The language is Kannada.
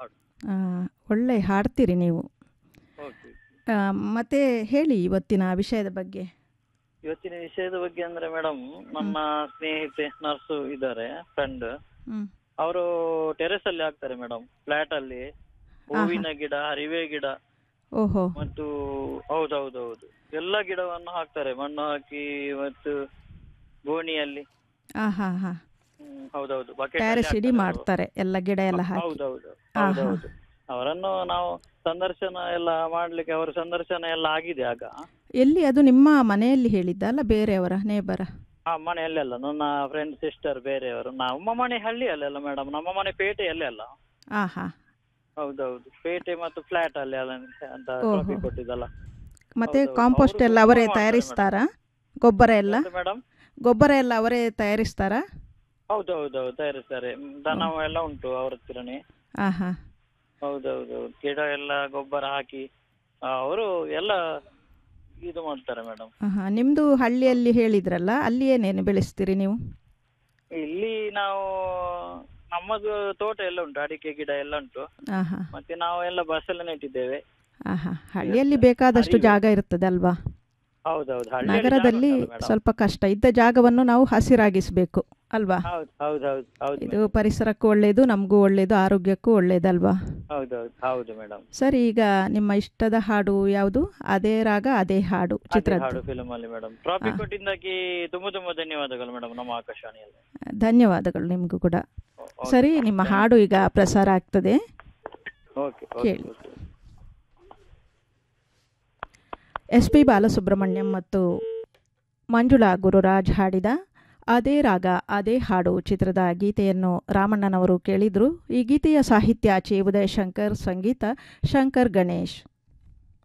ಹಾಡು ಆ, ಒಳ್ಳೆ ಹಾಡ್ತೀರಿ ನೀವು ಓಕೆ ಆ, ಮತ್ತೆ ಹೇಳಿ ಇವತ್ತಿನ ವಿಷಯದ ಬಗ್ಗೆ ಇವತ್ತಿನ ವಿಷಯದ ಬಗ್ಗೆ ಅಂದ್ರೆ ಮೇಡಮ್ ನನ್ನ ಸ್ನೇಹಿತೆ ನರ್ಸು ಇದ್ದಾರೆ ಫ್ರೆಂಡ್ ಹ್ಮ್ ಅವರು ಟೆರೆಸ್ ಅಲ್ಲಿ ಹಾಕ್ತಾರೆ ಮೇಡಮ್ ಫ್ಲಾಟ್ ಅಲ್ಲಿ ಹೂವಿನ ಗಿಡ ಅರಿವೆ ಗಿಡ ಓಹೋ ಮತ್ತು ಹೌದೌದೌದು ಎಲ್ಲ ಗಿಡವನ್ನು ಹಾಕ್ತಾರೆ ಮಣ್ಣು ಹಾಕಿ ಮತ್ತು ಗೋಣಿಯಲ್ಲಿ ಆ ಹಾ ಹಾ ಹ್ಮ್, ಹೌದೌದು bucket ಅಲ್ಲಿ ಟ್ಯಾರೆಸ್ ಇಡೀ ಹಾಕ್ತಾರೆ ಅವರು. ಮಾಡ್ತಾರೆ ಎಲ್ಲ ಗಿಡ ಎಲ್ಲ ಹಾಕಿ ಹೌದೌದು ಹಾ, ಹೌದೌದು ಅವರನ್ನು ನಾವು ಸಂದರ್ಶನ ಎಲ್ಲ ಮಾಡ್ಲಿಕ್ಕೆ ಅವರ ಸಂದರ್ಶನ ಎಲ್ಲ ಆಗಿದೆ ಆಗ ಎಲ್ಲಿ ಅದು ನಿಮ್ಮ ಮನೆಯಲ್ಲಿ ಹೇಳಿದ್ದ ಅಲ್ಲ ಬೇರೆಯವರ ನೇಬರ ಆ ಮನೆಯಲ್ಲೆಲ್ಲ ನನ್ನ ಫ್ರೆಂಡ್ ಸಿಸ್ಟರ್ ಬೇರೆಯವರು ನಮ್ಮ ಮನೆ ಹಳ್ಳಿಯಲ್ಲೆಲ್ಲ ಮೇಡಮ್ ನಮ್ಮ ಮನೆ ಪೇಟೆಯಲ್ಲೇ ಅಲ್ಲ ಆ ಹಾ ಹೌದೌದು ಪೇಟೆ ಮತ್ತು ಫ್ಲಾಟ್ ಅಲ್ಲಿ ಅಲ್ಲ ಅಂತ ಓಹೋ. ಕಾಪಿ ಕೊಟ್ಟಿದ್ದಲ್ಲ ಮತ್ತೆ ಹೌದೌದು. ಕಾಂಪೋಸ್ಟ್ ಅವ್ರು ಎಲ್ಲ ತುಂಬಾ ಅವರೇ ಮಾಡ್ತಾರೆ ತಯಾರಿಸ್ತಾರಾ ಗೊಬ್ಬರ ಎಲ್ಲ ಮೇಡಮ್ ಗೊಬ್ಬರ ಎಲ್ಲ ಅವರೇ ತಯಾರಿಸ್ತಾರಾ ಹೌದೌದೌದು ತಯಾರಿಸ್ತಾರೆ ಮ್, ದನ ಎಲ್ಲ ಉಂಟು ಅವ್ರ ಹತ್ರನೇ ಆ ಹಾ ಹೌದೌದು ಗಿಡ ಎಲ್ಲ ಗೊಬ್ಬರ ಹಾಕಿ ಅವರು ಎಲ್ಲ ಇದು ಮಾಡ್ತಾರೆ ಮೇಡಮ್ ಆ ಹಾ ನಿಮ್ಮದು ಹಳ್ಳಿಯಲ್ಲಿ ಹೇಳಿದ್ರಲ್ಲ ಅಲ್ಲಿ ಏನೇನು ಬೆಳೆಸ್ತೀರಿ ನೀವು ಇಲ್ಲಿ ನಾವು ನಮ್ಮದು ತೋಟ ಎಲ್ಲ ಉಂಟು ಅಡಿಕೆ ಗಿಡ ಎಲ್ಲ ಉಂಟು ಆ ಹಾ ಮತ್ತೆ ನಾವು ಎಲ್ಲ ಬಸಳೆ ನೆಟ್ಟಿದ್ದೇವೆ ಆ ಹಾ ಹಳ್ಳಿಯಲ್ಲಿ ಬೇಕಾದಷ್ಟು ಅರಿವು. ಜಾಗ ಇರ್ತದೆ ಅಲ್ವಾ ಹೌದೌದು ಹಳ್ಳಿಯಲ್ಲಿ ಜಾಗ ನಗರದಲ್ಲಿ ಉಂಟಲ್ಲ madam? ಸ್ವಲ್ಪ ಕಷ್ಟ ಇದ್ದ ಜಾಗವನ್ನು ನಾವು ಹಸಿರಾಗಿಸಬೇಕು ಅಲ್ವಾ ಹೌದು ಹೌದೌದು ಹೌದು ಇದು ಪರಿಸರಕ್ಕೂ ಒಳ್ಳೆಯದು ನಮಗೂ ಒಳ್ಳೆಯದು ಆರೋಗ್ಯಕ್ಕೂ ಒಳ್ಳೆಯದಲ್ವಾ ಹೌದೌದು ಹೌದು ಮೇಡಮ್ ಸರಿ ಈಗ ನಿಮ್ಮ ಇಷ್ಟದ ಹಾಡು ಯಾವುದು ಅದೇ ರಾಗ ಅದೇ ಹಾಡು ಅದೇ ಚಿತ್ರದ್ದು ಹಾಡು ಫಿಲ್ಮ್ ಅಲ್ಲಿ ಮೇಡಮ್ ಟ್ರಾಫಿಕ್ ಕೊಟ್ಟಿದ್ದಕ್ಕೆ ತುಂಬಾ ತುಂಬಾ ಧನ್ಯವಾದಗಳು ಮೇಡಮ್ ನಮ್ಮ ಆಕಾಶವಾಣಿಯಲ್ಲಿ ಧನ್ಯವಾದಗಳು ನಿಮಗೂ ಕೂಡ ಓ- ಓಕೆ. ಸರಿ ನಿಮ್ಮ ಹಾಡು ಈಗ ಪ್ರಸಾರ ಆಗ್ತದೆ ಓಕೆ ಓಕೆ ಕೇಳಿ. ಓಕೆ ಎಸ್ ಪಿ ಬಾಲಸುಬ್ರಹ್ಮಣ್ಯಂ ಮತ್ತು ಮಂಜುಳಾ ಗುರುರಾಜ್ ಹಾಡಿದ ಅದೇ ರಾಗ ಅದೇ ಹಾಡು ಚಿತ್ರದ ಗೀತೆಯನ್ನು ರಾಮಣ್ಣನವರು ಕೇಳಿದರು ಈ ಗೀತೆಯ ಸಾಹಿತ್ಯ ಚಿ ಉದಯಶಂಕರ್ ಸಂಗೀತ ಶಂಕರ್ ಗಣೇಶ್